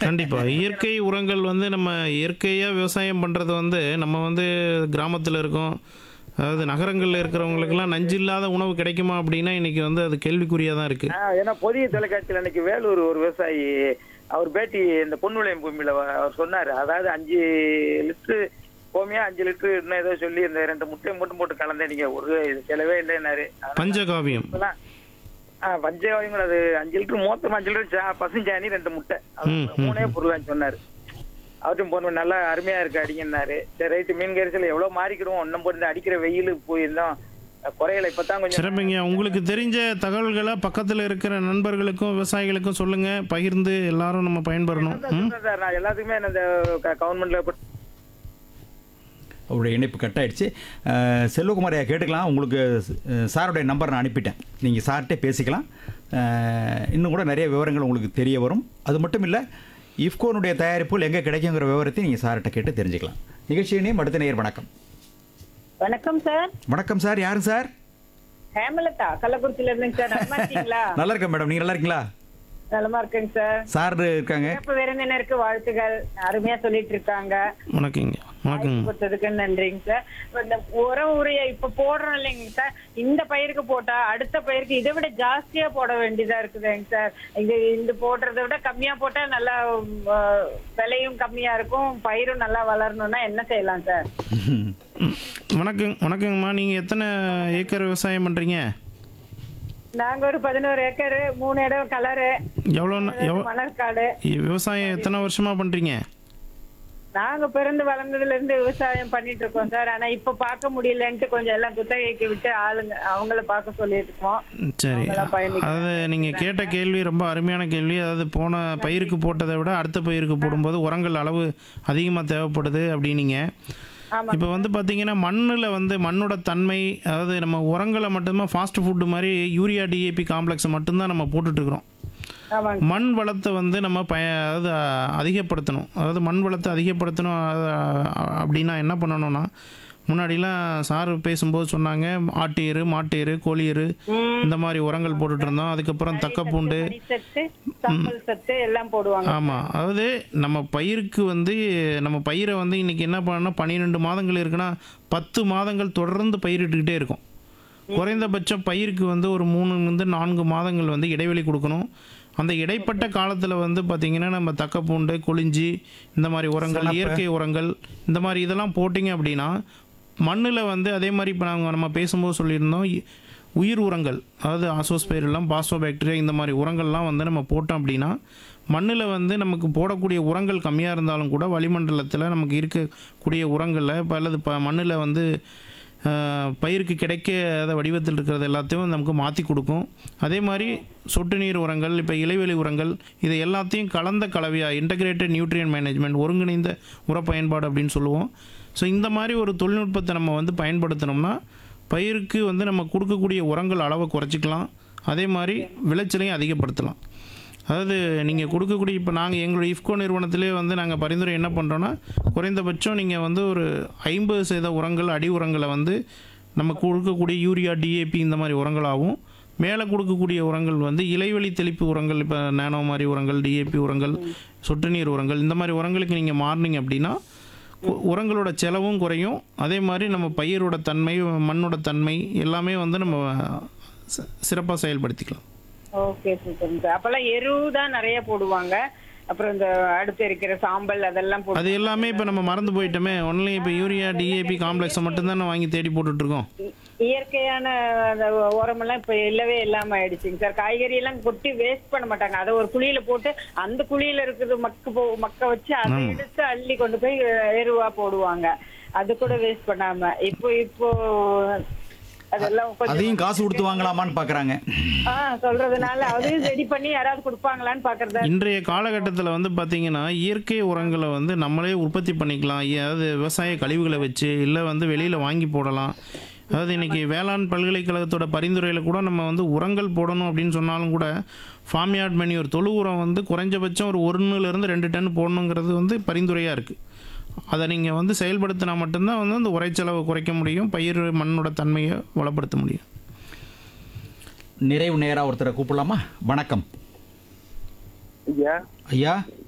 கண்டிப்பா இயற்கை உரங்கள் வந்து நம்ம இயற்கையா விவசாயம் பண்றது வந்து நம்ம வந்து கிராமத்துல இருக்கோம் அதாவது நகரங்கள்ல இருக்கிறவங்களுக்கெல்லாம் நஞ்சு இல்லாத உணவு கிடைக்குமா அப்படின்னா இன்னைக்கு வந்து அது கேள்விக்குறியா தான் இருக்கு ஆ, ஏன்னா புதிய தொலைக்காட்சியில் அன்னைக்கு வேலூர் ஒரு விவசாயி அவர் பேட்டி இந்த பொன்னுளையம் பூமியில வ- அவர் சொன்னாரு அதாவது அஞ்சு லிட்டரு கோமியா அஞ்சு லிட்டரு இன்னும் ஏதோ சொல்லி இந்த ரெண்டு முட்டையை மட்டும் போட்டு கலந்தேன் நீங்க ஒரு இது செலவே இல்லைன்னாரு அதனால பஞ்சகாவியம் இப்பெல்லாம், ஆ, பஞ்சகாவியம் அது அஞ்சு லிட்டர் மொத்தம் அஞ்சு லிட்டர் சா- பசுஞ்சாணி ரெண்டு முட்டை அது ம், ம், மூணே பொருளான்னு சொன்னாரு அவர்கிட்ட போன நல்லா அருமையா இருக்கு அடிங்கன்னாரு சரி ரைட்டு மீன் கரிசல் எவ்வளவு மாறிக்கிறோம் இன்னும் போட்டு அடிக்கிற வெயில் போயிருந்தோம் குறையல இப்பதான் கொஞ்சம் சிறப்புங்க உங்களுக்கு தெரிஞ்ச தகவல்களை பக்கத்துல இருக்கிற நண்பர்களுக்கும் விவசாயிகளுக்கும் சொல்லுங்க பகிர்ந்து எல்லாரும் நம்ம பயன்பெறணும் ம்? சொல்றேன் சார் நான் எல்லாத்துக்குமே இந்த கவர்மெண்ட்ல அவருடைய இணைப்பு கட் ஆயிடுச்சு அஹ், செல்வகுமார் ஐயா கேட்டுக்கலாம் உங்களுக்கு அஹ், சாருடைய நம்பர் நான் அனுப்பிட்டேன் நீங்கள் சார்கிட்டே பேசிக்கலாம் அஹ், இன்னும் கூட நிறைய விவரங்கள் உங்களுக்கு தெரிய வரும் அது மட்டும் இல்லை இஃப்கோனுடைய தயாரிப்புகள் எங்கே கிடைக்குங்கிற விவரத்தை நீங்கள் சார்கிட்ட கேட்டு தெரிஞ்சுக்கலாம் நிகழ்ச்சியினையும் அடுத்த நேர் வணக்கம் வணக்கம் சார் வணக்கம் சார் யாரு சார் ஹேமலதா கள்ளக்குறிச்சியில இருந்துங்க சார் நல்லா இருக்கீங்களா நல்லா இருக்கேன் மேடம் நீங்கள் நல்லா இருக்கீங்களா நலமா இருக்கேங்க சார் சார் இருக்காங்க சிறப்பு விருந்தினருக்கு வாழ்த்துகள் அருமையா சொல்லிட்டு இருக்காங்க வணக்கங்க வணக்கங்க கொடுத்ததுக்கு நன்றிங்க சார் இப்ப இந்த உரம் உரைய இப்ப போடுறோம் இல்லைங்க சார் இந்த பயிருக்கு போட்டா அடுத்த பயிருக்கு இதை விட ஜாஸ்தியா போட வேண்டியதா இருக்குதுங்க சார் இது இந்த போடுறதை விட கம்மியா போட்டா நல்லா உம், அஹ், விலையும் கம்மியா இருக்கும் பயிரும் நல்லா வளரணும்னா என்ன செய்யலாம் சார் ம். வணக்கம் வணக்கங்கம்மா நீங்க எத்தனை ஏக்கர் விவசாயம் பண்றீங்க நாங்க ஒரு பதினோரு ஏக்கர் மூணு இடம் கலரு எவ்வளோ எவ்வளோ மணற்காடு விவசாயம் எத்தனை வருஷமா பண்றீங்க நாங்க பிறந்து வளர்ந்ததுல இருந்து விவசாயம் பண்ணிட்டு இருக்கோம் சார் ஆனா இப்ப பார்க்க முடியலன்ட்டு கொஞ்சம் எல்லாம் குத்தகைக்கு விட்டு ஆளுங்க அவங்கள பார்க்க சொல்லிட்டு இருக்கோம் ம், சரி அவங்களாம் பயணிக்க அதாவது நீங்கள் கேட்ட கேள்வி ரொம்ப அருமையான கேள்வி அதாவது போன பயிருக்கு போட்டதை விட அடுத்த பயிருக்கு போடும்போது உரங்கள் அளவு அதிகமாக தேவைப்படுது அப்படின்னீங்க ஆமா இப்போ வந்து பார்த்தீங்கன்னா மண்ணில் வந்து மண்ணோட தன்மை அதாவது நம்ம உரங்களை மட்டும்தான் ஃபாஸ்ட் ஃபுட்டு மாதிரி யூரியா டிஏபி காம்ப்ளெக்ஸை மட்டும்தான் நம்ம போட்டுட்ருக்குறோம் ஆமாங்க மண் வளத்தை வந்து நம்ம பய அதாவது அஹ், அதிகப்படுத்தணும் அதாவது மண் வளத்தை அதிகப்படுத்தணும் அது, அஹ், அப்படின்னா என்ன பண்ணணும்னா முன்னாடிலாம் சார் பேசும்போது சொன்னாங்க ஆட்டு மாட்டு எரு கோழி எரு இந்த மாதிரி உரங்கள் போட்டுட்டு இருந்தோம் அதுக்கப்புறம் தக்கப்பூண்டு மணி சத்து சாம்பல் சத்து எல்லாம் போடுவாங்க ஆமாம் அதாவது நம்ம பயிருக்கு வந்து நம்ம பயிரை வந்து இன்னைக்கு என்ன பண்ணணும் பன்னிரெண்டு மாதங்கள் இருக்குன்னா பத்து மாதங்கள் தொடர்ந்து பயிரிட்டுக்கிட்டே இருக்கும் குறைந்தபட்சம் பயிருக்கு வந்து ஒரு மூணுலேருந்து நான்கு மாதங்கள் வந்து இடைவெளி கொடுக்கணும் அந்த இடைப்பட்ட காலத்தில் வந்து பார்த்திங்கன்னா நம்ம தக்கப்பூண்டு கொளிஞ்சி இந்த மாதிரி உரங்கள் இயற்கை உரங்கள் இந்த மாதிரி இதெல்லாம் போட்டிங்க அப்படின்னா மண்ணில் வந்து அதே மாதிரி இப்போ நாங்கள் நம்ம பேசும்போது சொல்லியிருந்தோம் இ- உயிர் உரங்கள் அதாவது ஆசோஸ்பைரெல்லாம் பாஸ்போ பாக்டீரியா இந்த மாதிரி உரங்கள்லாம் வந்து நம்ம போட்டோம் அப்படின்னா மண்ணில் வந்து நமக்கு போடக்கூடிய உரங்கள் கம்மியாக இருந்தாலும் கூட வளிமண்டலத்தில் நமக்கு இருக்கக்கூடிய உரங்களில் இப்போ அல்லது இப்போ மண்ணில் வந்து ஆஹ், பயிருக்கு கிடைக்காத வடிவத்தில் இருக்கிறது எல்லாத்தையும் நமக்கு மாற்றி கொடுக்கும் அதே மாதிரி சொட்டு நீர் உரங்கள் இப்போ இலைவெளி உரங்கள் இது எல்லாத்தையும் கலந்த கலவையாக இன்டகிரேட்டட் நியூட்ரியன் மேனேஜ்மெண்ட் ஒருங்கிணைந்த உர பயன்பாடு அப்படின்னு சொல்லுவோம் ஸோ இந்த மாதிரி ஒரு தொழில்நுட்பத்தை நம்ம வந்து பயன்படுத்தினோம்னா பயிருக்கு வந்து நம்ம கொடுக்கக்கூடிய உரங்கள் அளவை குறைச்சிக்கலாம் அதே மாதிரி விளைச்சலையும் அதிகப்படுத்தலாம் அதாவது நீங்கள் கொடுக்கக்கூடிய இப்போ நாங்கள் எங்களுடைய இஃப்கோ நிறுவனத்திலே வந்து நாங்கள் பரிந்துரை என்ன பண்ணுறோன்னா குறைந்தபட்சம் நீங்கள் வந்து ஒரு ஐம்பது சதவீத உரங்கள் அடி உரங்களை வந்து நம்ம கொடுக்கக்கூடிய யூரியா டிஏபி இந்த மாதிரி உரங்களாகவும் மேலே கொடுக்கக்கூடிய உரங்கள் வந்து இலைவெளி தெளிப்பு உரங்கள் இப்போ நானோ மாதிரி உரங்கள் டிஏபி உரங்கள் சொட்டு நீர் உரங்கள் இந்த மாதிரி உரங்களுக்கு நீங்கள் மாறினீங்க அப்படின்னா உ- உரங்களோட செலவும் குறையும் அதே மாதிரி நம்ம பயிரோட தன்மை மண்ணோட தன்மை எல்லாமே வந்து நம்ம சிறப்பாக செயல்படுத்திக்கலாம் ஓகே சூப்பர் சார் அப்பெல்லாம் எரு தான் நிறைய போடுவாங்க அப்புறம் இந்த அடுத்து இருக்கிற சாம்பல் அதெல்லாம் அது போட்டு எல்லாமே இப்போ நம்ம மறந்து போயிட்டோமே ஒன்லி இப்போ யூரியா டிஏபி காம்ப்ளெக்ஸை மட்டும்தான் வாங்கி தேடி போட்டுட்ருக்கோம் இயற்கையான அந்த உரமெல்லாம் இப்ப இல்லவே இல்லாம ஆயிடுச்சுங்க சார் காய்கறி எல்லாம் கொட்டி வேஸ்ட் பண்ண மாட்டாங்க அதை ஒரு குழியில போட்டு அந்த குழியில இருக்கிறது மக்கு போ மக்க வச்சு அதை எடுத்து அள்ளி கொண்டு போய் எருவா போடுவாங்க அது கூட வேஸ்ட் பண்ணாம இப்போ இப்போ அதெல்லாம் கொஞ்சம் அதையும் காசு கொடுத்து வாங்கலாமான்னு பார்க்குறாங்க ஆ சொல்றதுனால அதையும் ரெடி பண்ணி யாராவது கொடுப்பாங்களான்னு பாக்குறதா இன்றைய காலகட்டத்தில் வந்து பார்த்தீங்கன்னா இயற்கை உரங்களை வந்து நம்மளே உற்பத்தி பண்ணிக்கலாம் அதாவது விவசாய கழிவுகளை வச்சு இல்லை வந்து வெளியில் வாங்கி போடலாம் அதாவது இன்னைக்கு வேளாண் பல்கலைக்கழகத்தோட பரிந்துரையில் கூட நம்ம வந்து உரங்கள் போடணும் அப்படின்னு சொன்னாலும் கூட ஃபார்ம்யார்ட் மெனியூர் தொழு உரம் வந்து குறைஞ்சபட்சம் ஒரு ஒன்றுலேருந்து ரெண்டு டன் போடணுங்கிறது வந்து பரிந்துரையாக இருக்குது அதை நீங்கள் வந்து செயல்படுத்தினா மட்டும்தான் வந்து அந்த உரைச்செலவை குறைக்க முடியும் பயிர் மண்ணோட தன்மையை வளப்படுத்த முடியும் நிறைவு நேராக ஒருத்தரை கூப்பிடலாமா வணக்கம் ஐயா ஐயா